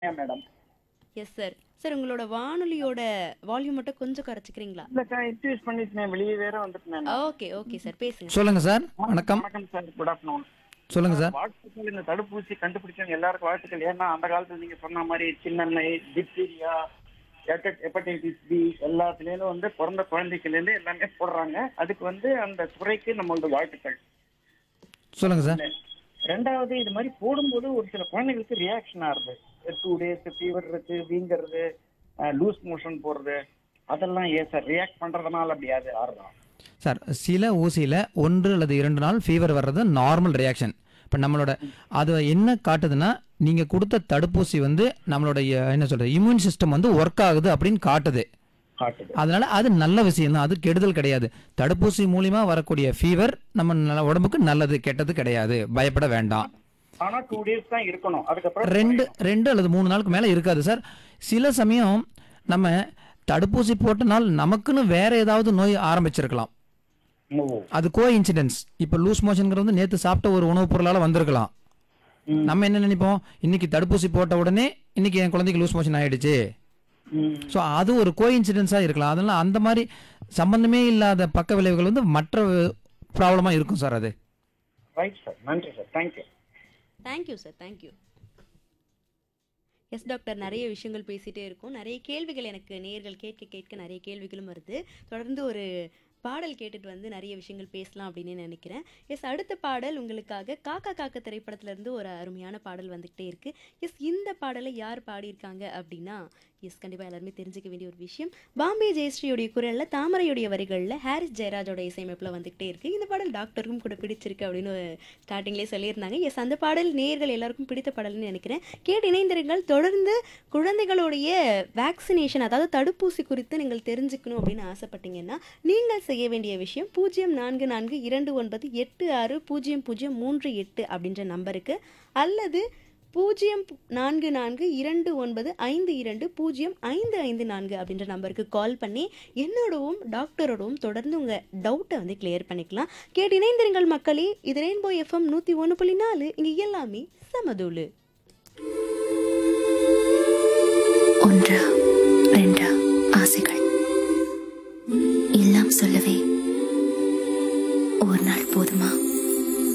Madam yes sir sir உங்களோட வானொலியோட volume மட்டும் கொஞ்சம் குறைச்சிக்கிறீங்களா இல்லக்கா இன்ட்ரடியூஸ் பண்ணிட்டேன் வெளியே வேற வந்துட்டேன் நான். ஓகே ஓகே சார் பேசுங்க சொல்லுங்க சார் வணக்கம் வணக்கம் சார் குட் ஆஃப்டர்நூன் சொல்லுங்க சார் வாழ்த்துக்கள் இந்த தடுப்பூசி கண்டுபிடிச்சவங்க எல்லாருக்கும் வாழ்த்துக்கள் ஏன்னா அந்த காலத்துல நீங்க சொன்ன மாதிரி சின்னண்ணை டிப்தீரியா ஹெப்படைட்டிஸ் பி எல்லாத்துலயும் வந்து பிறந்த குழந்தைக்குல இருந்து எல்லாமே போடுறாங்க அதுக்கு வந்து அந்த துறைக்கு நம்மளோட வாழ்த்துக்கள் சொல்லுங்க சார் ரெண்டாவது இது மாதிரி போடும்போது ஒரு சில குழந்தைகளுக்கு ரியாக்ஷன் ஆகுது டூ டேஸ் ஃபீவர் இருக்கு வீங்கிறது லூஸ் மோஷன் போறது அதெல்லாம் ஏன் சார் ரியாக்ட் பண்றதுனால அப்படியாது ஆறுதான் சார் சில ஊசியில் ஒன்று அல்லது இரண்டு நாள் ஃபீவர் வர்றது நார்மல் ரியாக்ஷன் இப்போ நம்மளோட அது என்ன காட்டுதுன்னா நீங்கள் கொடுத்த தடுப்பூசி வந்து நம்மளோட அஹ், என்ன சொல்கிறது இம்யூன் சிஸ்டம் வந்து ஒர்க் ஆகுது அப்படின்னு காட்டுது காட்டுது அதனால அது நல்ல விஷயம் தான் அது கெடுதல் கிடையாது தடுப்பூசி மூலியமா வரக்கூடிய ஃபீவர் நம்ம நல்ல உடம்புக்கு நல்லது கெட்டது கிடையாது பயப்பட வேண்டாம் ஆனா டூ டேஸ் தான் இருக்கணும் அதுக்கப்புறம் ரெண்டு ரெண்டு அல்லது மூணு நாளுக்கு மேலே இருக்காது சார் சில சமயம் நம்ம தடுப்பூசி போட்ட நாள் நமக்குன்னு வேற ஏதாவது நோய் ஆரம்பிச்சிருக்கலாம் ஓ. அது கோ இன்சிடென்ட்ஸ் இப்போ லூஸ் மோஷன்ங்கிறது வந்து நேற்று சாப்பிட்ட ஒரு உணவுப் பொருளால் வந்திருக்கலாம் ம். நம்ம என்ன நினைப்போம் இன்னைக்கு தடுப்பூசி போட்ட உடனே இன்னைக்கு என் குழந்தைக்கு லூஸ் மோஷன் ஆயிடுச்சு ம். ஸோ அது ஒரு கோ இன்சிடென்ஸாக இருக்கலாம் அதனால அந்த மாதிரி சம்பந்தமே இல்லாத பக்க விளைவுகள் வந்து மற்ற ப்ராப்ளமாக இருக்கும் சார் அது ரைட் சார் நன்றி sir thank you thank you sir thank you yes doctor நிறைய விஷயங்கள் பேசிட்டே இருக்கோம் நிறைய கேள்விகள் எனக்கு நேர்கள் கேட்க கேட்க நிறைய கேள்விகளும் வருது தொடர்ந்து ஒரு பாடல் கேட்டுட்டு வந்து நிறைய விஷயங்கள் பேசலாம் அப்படின்னு நினைக்கிறேன் எஸ் அடுத்த பாடல் உங்களுக்காக காக்கா காக்க திரைப்படத்துல இருந்து ஒரு அருமையான பாடல் வந்துகிட்டே இருக்கு எஸ் இந்த பாடலை யார் பாடியிருக்காங்க அப்படின்னா எஸ் கண்டிப்பாக எல்லாருமே தெரிஞ்சுக்க வேண்டிய ஒரு விஷயம் பாம்பே ஜெயஸ்ரீயோடைய குரலில் தாமரையுடைய வரிகளில் ஹாரிஸ் ஜெயராஜோட இசையமைப்பில் வந்துகிட்டே இருக்கு இந்த பாடல் டாக்டருக்கும் கூட பிடிச்சிருக்கு அப்படின்னு ஸ்டார்டிங்லேயே சொல்லியிருந்தாங்க எஸ் அந்த பாடல் நேர்கள் எல்லாருக்கும் பிடித்த பாடல்னு நினைக்கிறேன் கேட்டு இணைந்திருங்கள் தொடர்ந்து குழந்தைகளுடைய வேக்சினேஷன் அதாவது தடுப்பூசி குறித்து நீங்கள் தெரிஞ்சுக்கணும் அப்படின்னு ஆசைப்பட்டீங்கன்னா நீங்கள் செய்ய வேண்டிய விஷயம் பூஜ்ஜியம் நான்கு நான்கு இரண்டு ஒன்பது எட்டு ஆறு பூஜ்ஜியம் பூஜ்ஜியம் மூன்று எட்டு அப்படின்ற நம்பருக்கு அல்லது பூஜ்ஜியம் நான்கு நான்கு இரண்டு ஒன்பது ஐந்து இரண்டு பூஜ்ஜியம் ஐந்து ஐந்து நான்கு அப்படின்ற நம்பருக்கு கால் பண்ணி என்னோடவும் டாக்டரோடவும் தொடர்ந்து உங்கள் டவுட்டை வந்து கிளியர் பண்ணிக்கலாம் கேட்டு இணைந்திருங்கள் மக்களே இது ரெயின்போ எஃப்எம் நூற்றி ஒன்று புள்ளி நாலு இங்கே எல்லாமே சமதூளு ஒன்று